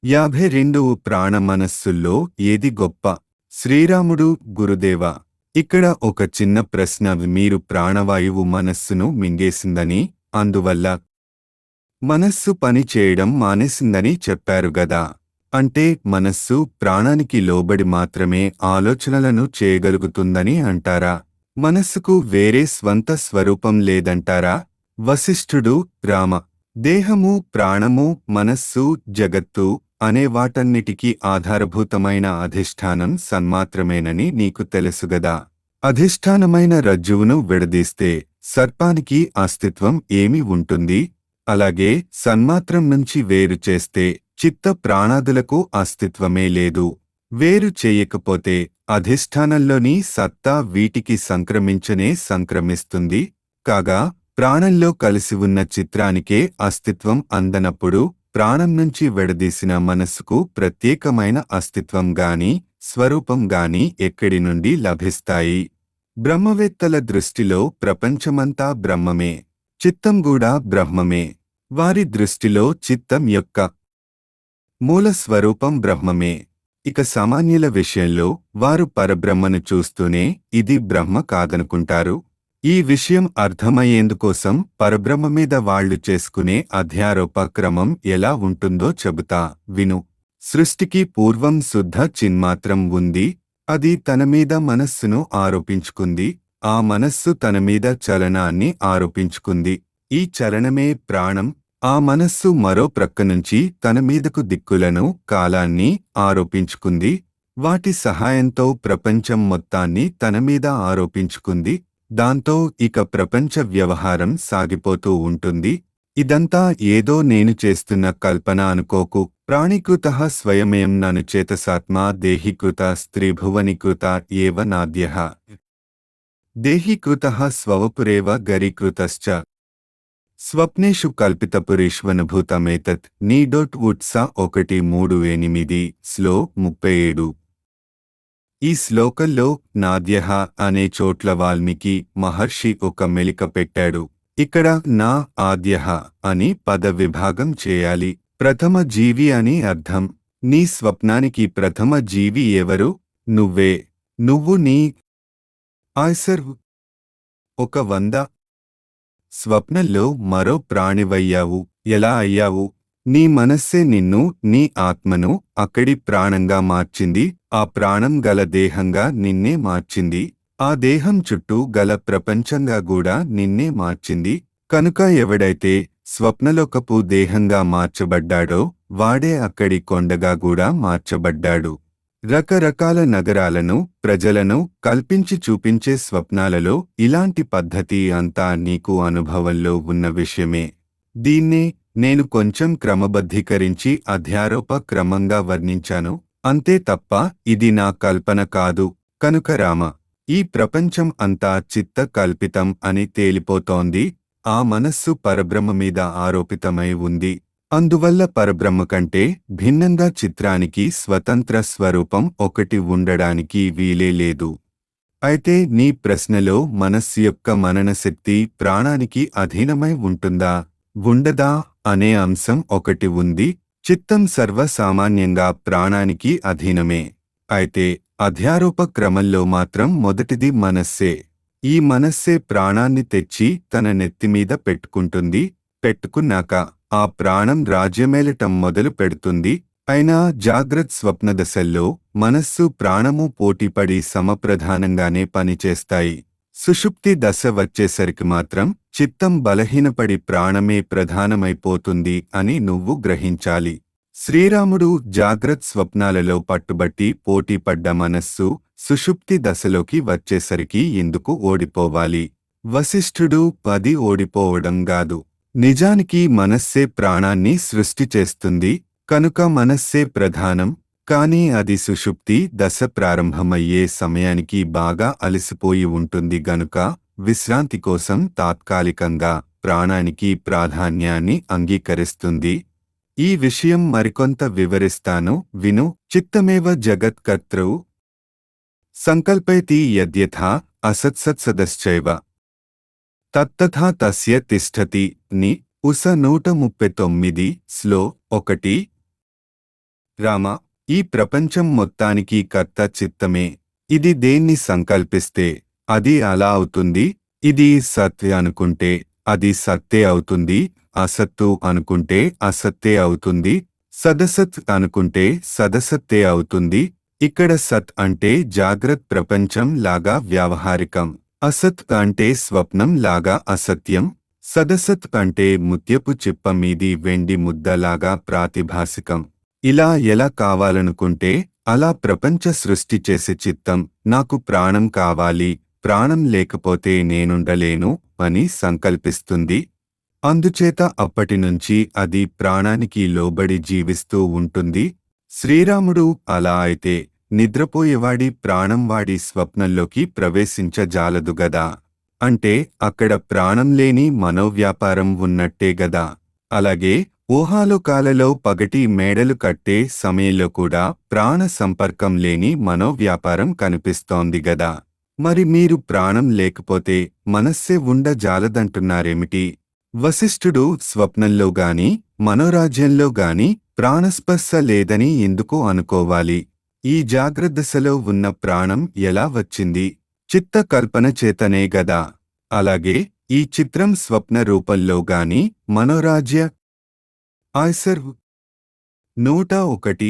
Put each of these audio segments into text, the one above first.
యాభై రెండు ప్రాణ మనస్సుల్లో ఏది గొప్ప శ్రీరాముడు గురుదేవ ఇక్కడ ఒక చిన్న ప్రశ్న మీరు ప్రాణవాయువు మనస్సును మింగేసిందని అందువల్ల మనస్సు పని చేయడం మానేసిందని చెప్పారు గదా అంటే మనస్సు ప్రాణానికి లోబడి మాత్రమే ఆలోచనలను చేయగలుగుతుందని అంటారా మనస్సుకు వేరే స్వంత స్వరూపం లేదంటారా వశిష్ఠుడు రామ దేహము ప్రాణము మనస్సు జగత్తు అనే వాటన్నిటికీ ఆధారభూతమైన అధిష్టానం సన్మాత్రమేనని నీకు తెలుసుగదా అధిష్టానమైన రజ్జువును విడదీస్తే సర్పానికి అస్తిత్వం ఏమి ఉంటుంది అలాగే సన్మాత్రం నుంచి వేరు చేస్తే చిత్త ప్రాణాదులకు అస్తిత్వమే లేదు వేరు చేయకపోతే అధిష్టానంలోని సత్తా వీటికి సంక్రమించనే సంక్రమిస్తుంది కాగా ప్రాణంలో కలిసి ఉన్న చిత్రానికే అస్తిత్వం అందనప్పుడు ప్రాణం నుంచి విడదీసిన మనస్సుకు ప్రత్యేకమైన అస్తిత్వం గాని స్వరూపం గాని ఎక్కడి నుండి లభిస్తాయి బ్రహ్మవేత్తల దృష్టిలో ప్రపంచమంతా బ్రహ్మమే చిత్తం కూడా బ్రహ్మమే వారి దృష్టిలో చిత్తం యొక్క మూల స్వరూపం బ్రహ్మమే ఇక సామాన్యుల విషయంలో వారు పరబ్రహ్మను చూస్తూనే ఇది బ్రహ్మ కాదనుకుంటారు ఈ విషయం అర్థమయ్యేందుకోసం పరబ్రహ్మ మీద వాళ్లు చేసుకునే అధ్యారోప క్రమం ఎలా ఉంటుందో చెబుతా విను సృష్టికి పూర్వం శుద్ధ చిన్మాత్రం ఉంది అది తన మీద మనస్సును ఆరోపించుకుంది ఆ మనస్సు తన మీద చలనాన్ని ఆరోపించుకుంది ఈ చలనమే ప్రాణం ఆ మనస్సు మరో ప్రక్క నుంచి తన మీదకు దిక్కులను కాలాన్ని ఆరోపించుకుంది వాటి సహాయంతో ప్రపంచం మొత్తాన్ని తన మీద ఆరోపించుకుంది దాంతో ఇక ప్రపంచ వ్యవహారం సాగిపోతూ ఉంటుంది ఇదంతా ఏదో నేను చేస్తున్న కల్పన అనుకోకు ప్రాణీకృత స్వయమేం నను చేతసాత్మా దేహీకృత స్త్రీభువనీకృత ఏవ నాద్య దేహీకృత స్వవపురేవ గరీకృతశ్చ స్వప్నేషు కల్పితపురీష్వనుభూతమేతత్ నీ డొట్ ఉట్స ఒకటి మూడు ఎనిమిది శ్లో ముప్పై ఏడు ఈ శ్లోకంలో నాద్యహ అనే చోట్ల వాల్మీకి మహర్షి ఒక మెలిక పెట్టాడు ఇక్కడ నా ఆద్యహ అని పద విభాగం చేయాలి ప్రథమ జీవి అని అర్థం నీ స్వప్నానికి ప్రథమ జీవి ఎవరు నువ్వే నువ్వు నీ ఆయ్సర్ ఒక వంద స్వప్నంలో మరో ప్రాణివయ్యావు ఎలా అయ్యావు నీ మనస్సే నిన్ను నీ ఆత్మను అక్కడి ప్రాణంగా మార్చింది ఆ ప్రాణం గల దేహంగా నిన్నే మార్చింది ఆ దేహం చుట్టూ గల ప్రపంచంగా కూడా నిన్నే మార్చింది కనుక ఎవడైతే స్వప్నలోకపు దేహంగా మార్చబడ్డాడో వాడే అక్కడి కొండగా కూడా మార్చబడ్డాడు రకరకాల నగరాలను ప్రజలను కల్పించి చూపించే స్వప్నాలలో ఇలాంటి పద్ధతి అంతా నీకు అనుభవంలో ఉన్న విషయమే దీన్నే నేను కొంచెం క్రమబద్ధీకరించి అధ్యారోప క్రమంగా వర్ణించాను అంతే తప్ప ఇది నా కల్పన కాదు కనుక రామ ఈ ప్రపంచం అంతా చిత్త కల్పితం అని తేలిపోతోంది ఆ మనస్సు పరబ్రహ్మ మీద ఆరోపితమై ఉంది అందువల్ల పరబ్రహ్మ కంటే భిన్నంగా చిత్రానికి స్వతంత్ర స్వరూపం ఒకటి ఉండడానికి వీలే లేదు అయితే నీ ప్రశ్నలో మనస్సు యొక్క మననశక్తి ప్రాణానికి అధీనమై ఉంటుందా ఉండదా అనే అంశం ఒకటి ఉంది చిత్తం సర్వసామాన్యంగా ప్రాణానికి అధీనమే అయితే అధ్యారోప క్రమంలో మాత్రం మొదటిది మనస్సే ఈ మనస్సే ప్రాణాన్ని తెచ్చి తన నెత్తిమీద పెట్టుకుంటుంది పెట్టుకున్నాక ఆ ప్రాణం రాజ్యమేలటం మొదలు పెడుతుంది అయినా జాగ్రత్త స్వప్న దశల్లో మనస్సు ప్రాణము పోటీపడి సమప్రధానంగానే పనిచేస్తాయి సుషుప్తి దశ వచ్చేసరికి మాత్రం చిత్తం బలహీనపడి ప్రాణమే ప్రధానమైపోతుంది అని నువ్వు గ్రహించాలి శ్రీరాముడు జాగ్రత్త స్వప్నాలలో పట్టుబట్టి పోటీపడ్డ మనస్సు సుషుప్తి దశలోకి వచ్చేసరికి ఎందుకు ఓడిపోవాలి వశిష్ఠుడు పది ఓడిపోవడం గాదు నిజానికి మనస్సే ప్రాణాన్ని సృష్టి చేస్తుంది కనుక మనస్సే ప్రధానం కాని అది సుషుప్తి దశ ప్రారంభమయ్యే సమయానికి బాగా అలసిపోయి ఉంటుంది గనుక విశ్రాంతి కోసం తాత్కాలికంగా ప్రాణానికి ప్రాధాన్యాన్ని అంగీకరిస్తుంది ఈ విషయం మరికొంత వివరిస్తాను విను చిత్తమేవ జగత్కర్తృ సంకల్పయతి యద్యథా అసత్సత్సదశ్చైవ తత్తథా తస్య తిష్టతి ని ఉస నూట ముప్పై తొమ్మిది స్లో ఒకటి రామ ఈ ప్రపంచం మొత్తానికి కర్త చిత్తమే ఇది దేన్ని సంకల్పిస్తే అది అలా అవుతుంది ఇది సత్ అనుకుంటే అది సత్తే అవుతుంది అసత్తు అనుకుంటే అసత్తే అవుతుంది సదసత్ అనుకుంటే సదసత్తే అవుతుంది ఇక్కడ సత్ అంటే జాగ్రత్త ప్రపంచం లాగా వ్యావహారికం అసత్ అంటే స్వప్నం లాగా అసత్యం సదసత్ అంటే ముత్యపు చిప్ప మీది వెండి ముద్దలాగా ప్రాతిభాసికం ఇలా ఎలా కావాలనుకుంటే అలా ప్రపంచ సృష్టి చేసే చిత్తం నాకు ప్రాణం కావాలి ప్రాణం లేకపోతే నేనుండలేను అని సంకల్పిస్తుంది అందుచేత అప్పటినుంచి అది ప్రాణానికి లోబడి జీవిస్తూ ఉంటుంది శ్రీరాముడు అలా అయితే నిద్రపోయేవాడి ప్రాణం వాడి స్వప్నంలోకి ప్రవేశించజాలదు గదా అంటే అక్కడ ప్రాణం లేని మనోవ్యాపారం ఉన్నట్టే గదా అలాగే ఊహాలోకాలలో పగటి మేడలు కట్టే సమయంలో కూడా ప్రాణ సంపర్కం లేని మనోవ్యాపారం కనిపిస్తోంది గదా మరి మీరు ప్రాణం లేకపోతే మనస్సే ఉండజాలదంటున్నారేమిటి వశిష్ఠుడు స్వప్నంలో గాని మనోరాజ్యంలో గాని ప్రాణస్పర్శ లేదని ఎందుకు అనుకోవాలి ఈ జాగ్రత్తదశలో ఉన్న ప్రాణం ఎలా వచ్చింది చిత్త కల్పన చేతనే గదా అలాగే ఈ చిత్రం స్వప్న రూపంలో గాని మనోరాజ్య ఆయ్సర్ నూట ఒకటి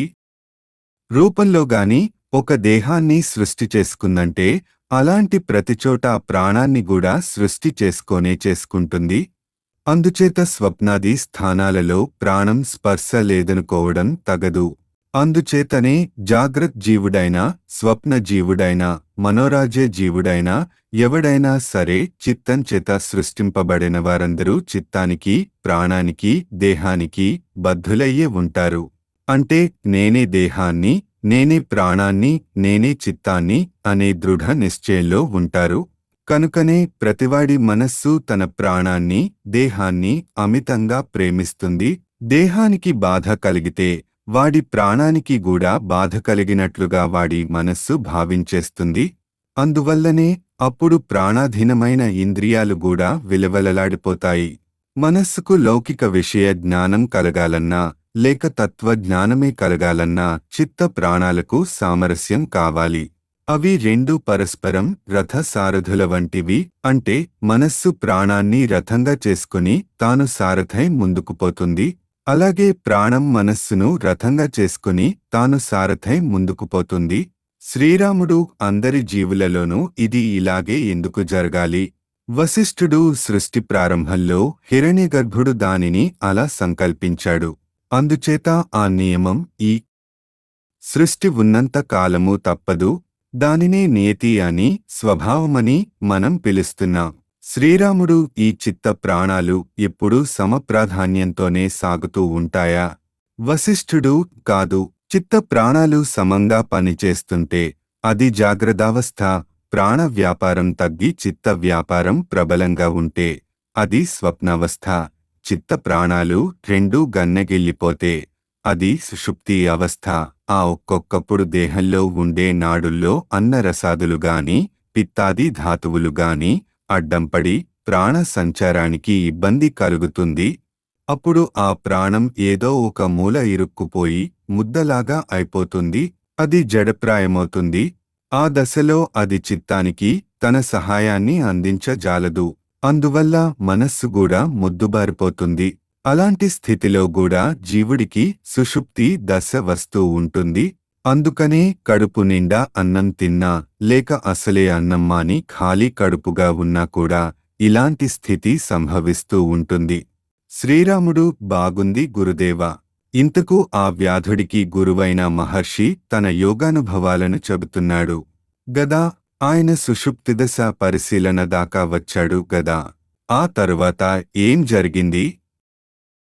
రూపంలో గాని ఒక దేహాన్ని సృష్టి చేసుకుందంటే అలాంటి ప్రతిచోట ప్రాణాన్ని కూడా సృష్టి చేసుకోనే చేసుకుంటుంది అందుచేత స్వప్నాది స్థానాలలో ప్రాణం స్పర్శ లేదనుకోవడం తగదు అందుచేతనే జాగ్రత్ జీవుడైనా స్వప్న జీవుడైనా మనోరాజ్య జీవుడైనా ఎవడైనా సరే చిత్తం చేత సృష్టింపబడిన వారందరూ చిత్తానికి ప్రాణానికి దేహానికి బద్ధులయ్యే ఉంటారు అంటే నేనే దేహాన్ని నేనే ప్రాణాన్ని నేనే చిత్తాన్ని అనే దృఢ నిశ్చయంలో ఉంటారు కనుకనే ప్రతివాడి మనస్సు తన ప్రాణాన్ని దేహాన్ని అమితంగా ప్రేమిస్తుంది దేహానికి బాధ కలిగితే వాడి ప్రాణానికి కూడా బాధ కలిగినట్లుగా వాడి మనస్సు భావించేస్తుంది అందువల్లనే అప్పుడు ప్రాణాధీనమైన ఇంద్రియాలు కూడా విలవలలాడిపోతాయి మనస్సుకు లౌకిక విషయ జ్ఞానం కలగాలన్నా లేక తత్వజ్ఞానమే కలగాలన్నా చిత్త ప్రాణాలకు సామరస్యం కావాలి అవి రెండు పరస్పరం రథ సారథుల వంటివి అంటే మనస్సు ప్రాణాన్ని రథంగా చేసుకుని తాను సారథై ముందుకు పోతుంది అలాగే ప్రాణం మనస్సును రథంగా చేసుకుని తాను సారథై ముందుకు పోతుంది శ్రీరాముడు అందరి జీవులలోనూ ఇది ఇలాగే ఎందుకు జరగాలి వశిష్ఠుడు సృష్టి ప్రారంభంలో హిరణ్యగర్భుడు దానిని అలా సంకల్పించాడు అందుచేత ఆ నియమం ఈ సృష్టి ఉన్నంత కాలము తప్పదు దానినే నియతి అని స్వభావమని మనం పిలుస్తున్నాం శ్రీరాముడు ఈ చిత్త ప్రాణాలు ఎప్పుడూ సమప్రాధాన్యంతోనే సాగుతూ ఉంటాయా వశిష్ఠుడు కాదు చిత్త ప్రాణాలు సమంగా పనిచేస్తుంటే అది జాగ్రత్తావస్థ ప్రాణ వ్యాపారం తగ్గి చిత్త వ్యాపారం ప్రబలంగా ఉంటే అది స్వప్నావస్థ చిత్త ప్రాణాలు రెండూ గన్నెగిల్లిపోతే అది సుషుప్తి అవస్థ ఆ ఒక్కొక్కప్పుడు దేహంలో ఉండే నాడుల్లో అన్నరసాదులు గాని పిత్తాది ధాతువులు గాని అడ్డంపడి ప్రాణ సంచారానికి ఇబ్బంది కలుగుతుంది అప్పుడు ఆ ప్రాణం ఏదో ఒక మూల ఇరుక్కుపోయి ముద్దలాగా అయిపోతుంది అది జడప్రాయమవుతుంది ఆ దశలో అది చిత్తానికి తన సహాయాన్ని అందించజాలదు అందువల్ల మనస్సు కూడా ముద్దుబారిపోతుంది అలాంటి స్థితిలో కూడా జీవుడికి సుషుప్తి దశ వస్తూ ఉంటుంది అందుకనే కడుపు నిండా అన్నం తిన్నా లేక అసలే అన్నం మాని ఖాళీ కడుపుగా ఉన్నా కూడా ఇలాంటి స్థితి సంభవిస్తూ ఉంటుంది శ్రీరాముడు బాగుంది గురుదేవా ఇంతకు ఆ వ్యాధుడికి గురువైన మహర్షి తన యోగానుభవాలను చెబుతున్నాడు గదా ఆయన సుషుప్తిదశ పరిశీలన దాకా వచ్చాడు గదా ఆ తరువాత ఏం జరిగింది